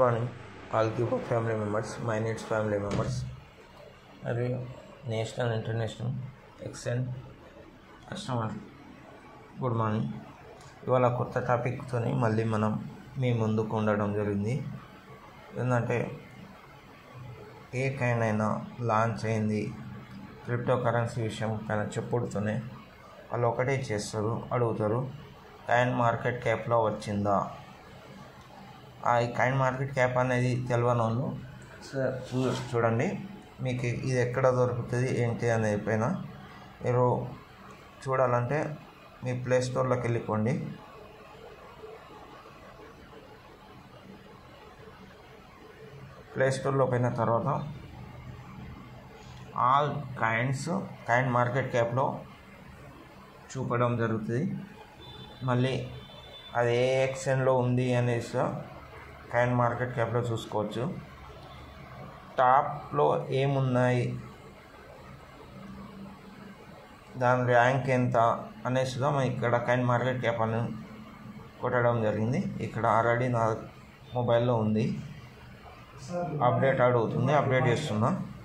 morning, all Cuba family members, my needs family members, మరియు national international ఎక్సెంట్ customer good morning ఇవాళ కొత్త టాపిక్తో మళ్ళీ మనం మీ ముందుకు ఉండడం జరిగింది ఏంటంటే ఏ కైన్ అయినా లాంచ్ అయింది క్రిప్టో కరెన్సీ విషయం పైన చెప్పుడుతూనే వాళ్ళు ఒకటే చేస్తారు అడుగుతారు కాయిన్ మార్కెట్ క్యాప్లో వచ్చిందా ఆ ఈ కాయిన్ మార్కెట్ క్యాప్ అనేది తెలియని వాళ్ళు స- చూ- చూడండి మీకు ఇది ఎక్కడ దొరుకుతుంది ఏంటి అనేది పైన మీరు చూడాలంటే మీ ప్లే స్టోర్లోకి వెళ్ళిపోండి ప్లే స్టోర్లో పోయిన తర్వాత ఆల్ కాయిన్స్ కాయిన్ మార్కెట్ క్యాప్లో చూపడం జరుగుతుంది మళ్ళీ అది ఏ ఎక్స్చేంజ్లో ఉంది అనేసి కాయిన్ మార్కెట్ క్యాప్లో చూసుకోవచ్చు టాప్లో ఏమున్నాయి దాని ర్యాంక్ ఎంత అనేసిగా మనం ఇక్కడ కైన్ మార్కెట్ క్యాప్ అని కొట్టడం జరిగింది ఇక్కడ ఆల్రెడీ నా మొబైల్లో ఉంది అప్డేట్ అడుగుతుంది అప్డేట్ చేస్తున్నా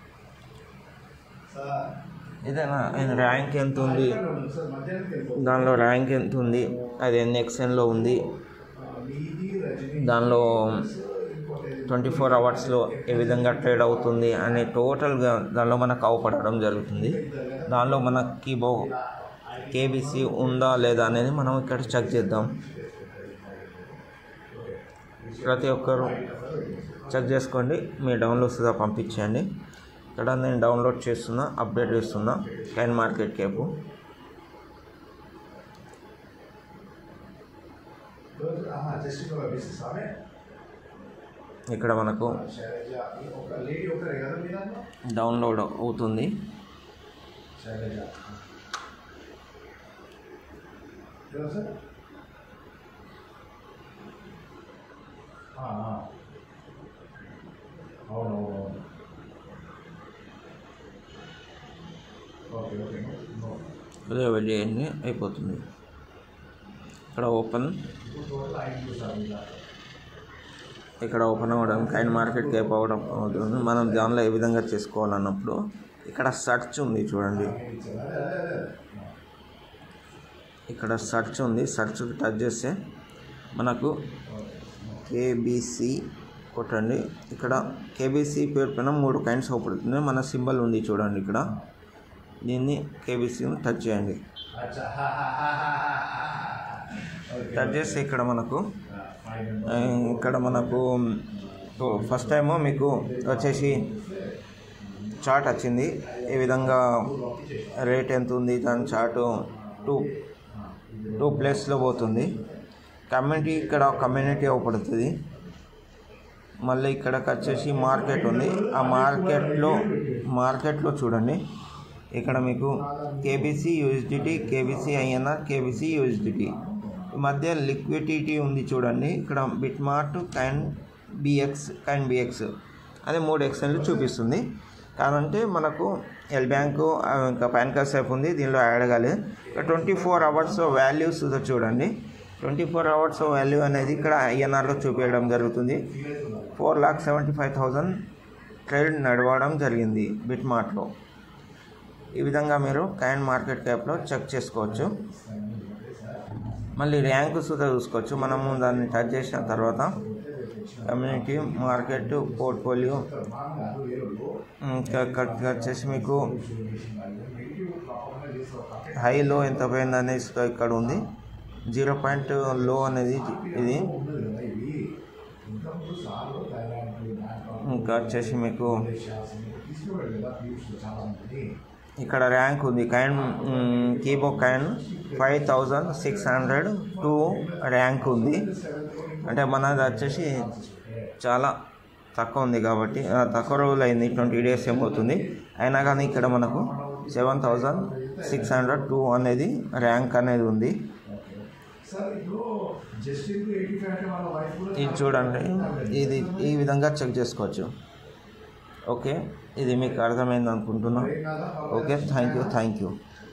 ఇదేనా ఆయన ర్యాంక్ ఎంత ఉంది దానిలో ర్యాంక్ ఎంత ఉంది అది ఎన్ని ఎక్స్ఎన్లో ఉంది దానిలో ట్వంటీ ఫోర్ అవర్స్లో ఏ విధంగా ట్రేడ్ అవుతుంది అనే టోటల్గా దానిలో మనకు అవపడడం జరుగుతుంది దానిలో మనకి బో కేబీసీ ఉందా లేదా అనేది మనం ఇక్కడ చెక్ చేద్దాం ప్రతి ఒక్కరు చెక్ చేసుకోండి మీ డౌన్లోడ్స్ పంపించండి ఇక్కడ నేను డౌన్లోడ్ చేస్తున్నా అప్డేట్ చేస్తున్నా coin market cap just business ఆమె ఇక్కడ మనకు శైలజ ఒక లేడీ ఒకరే కదా మీ దాంట్లో డౌన్లోడ్ అవుతుంది శైలజ ఎవరు సార్ ఆ, ఆ. అవును అవును అవును ఓకే ఓకే నో. అదే వెళ్ళి అయిపోతుంది ఇక్కడ ఓపెన్ ఇప్పుడు టోటల్ ఐదు చూసారు ఇలా ఇక్కడ ఓపెన్ అవ్వడం కైన్ మార్కెట్ క్యాప్ అవ్వడం అవుతుంది మనం దానిలో ఏ విధంగా చేసుకోవాలన్నప్పుడు ఇక్కడ సర్చ్ ఉంది చూడండి ఇచ్చారు అదే అదే అదే ఇక్కడ సర్చ్ ఉంది సర్చ్ టచ్ చేస్తే మనకు కేబీసీ కొట్టండి ఇక్కడ కేబీసీ పేరు పైన మూడు కైండ్స్ అవుపడుతుంది మన సింబల్ ఉంది చూడండి ఇక్కడ దీన్ని కేబీసీని టచ్ చేయండి అచ్చా హా హా హా హా హా ఓకే టచ్ చేస్తే ఇక్కడ మనకు ఫైన్ ఆ, ఇక్కడ మనకు ఫస్ట్ టైము మీకు వచ్చేసి చార్ట్ వచ్చింది ఈ విధంగా రేట్ ఎంత ఉంది దాని చార్టు టూ టూ ప్లేస్లో పోతుంది కమ్యూనిటీ ఇక్కడ కమ్యూనిటీ అవపడుతుంది మళ్ళీ ఇక్కడికి వచ్చేసి మార్కెట్ ఉంది ఆ మార్కెట్లో మార్కెట్లో చూడండి ఇక్కడ మీకు KBC USDT KBC INR KBC USDT ఈ మధ్య లిక్విడిటీ ఉంది చూడండి ఇక్కడ BitMart coin BX coin BX అదే మూడు ఎక్స్ఎన్లు చూపిస్తుంది కాదంటే మనకు ఎల్ బ్యాంకు ఆ, ఇంకా పాన్ కార్డ్ సేఫ్ ఉంది దీనిలో యాడ్ కాలేదు ఇక్కడ ట్వంటీ ఫోర్ అవర్స్ వాల్యూస్ చూడండి ట్వంటీ ఫోర్ అవర్స్ వాల్యూ అనేది ఇక్కడ ఐఎన్ఆర్లో చూపించడం జరుగుతుంది four lakh seventy five thousand trade నడవడం జరిగింది బిట్ మార్ట్లో ఈ విధంగా మీరు కైన్ మార్కెట్ క్యాప్లో చెక్ చేసుకోవచ్చు మళ్ళీ ర్యాంకు సుధా చూసుకోవచ్చు మనము దాన్ని టచ్ చేసిన తర్వాత కమ్యూనిటీ మార్కెట్ పోర్ట్ఫోలియో ఇంకా ఇక్కడ వచ్చేసి మీకు హైలో ఎంత పోయింది అనేసి ఇక్కడ ఉంది జీరో పాయింట్ లో అనేది ఇది ఇంకా వచ్చేసి మీకు తీసుకోవాలి కదా పీయూష్ చాలా మంది ఇక్కడ ర్యాంక్ ఉంది కైన్ కీబో coin five thousand six hundred two rank ఉంది అంటే మనది వచ్చేసి చాలా తక్కువ ఉంది కాబట్టి ఆ, తక్కువ రోజులు అయింది ట్వంటీ డేస్ ఏమవుతుంది అయినా కానీ ఇక్కడ మనకు seven thousand six hundred two అనేది ర్యాంక్ అనేది ఉంది సార్ ఇప్పుడు జస్ట్ ఇప్పుడు ఎయిటీ ఫైవ్ అంటే వాళ్ళ వైఫ్ కూడా ఇది చూడండి ఇది ఈ విధంగా చెక్ చేసుకోవచ్చు ఓకే ఇది మీకు అర్థమైంది అనుకుంటున్నాను okay thank you thank you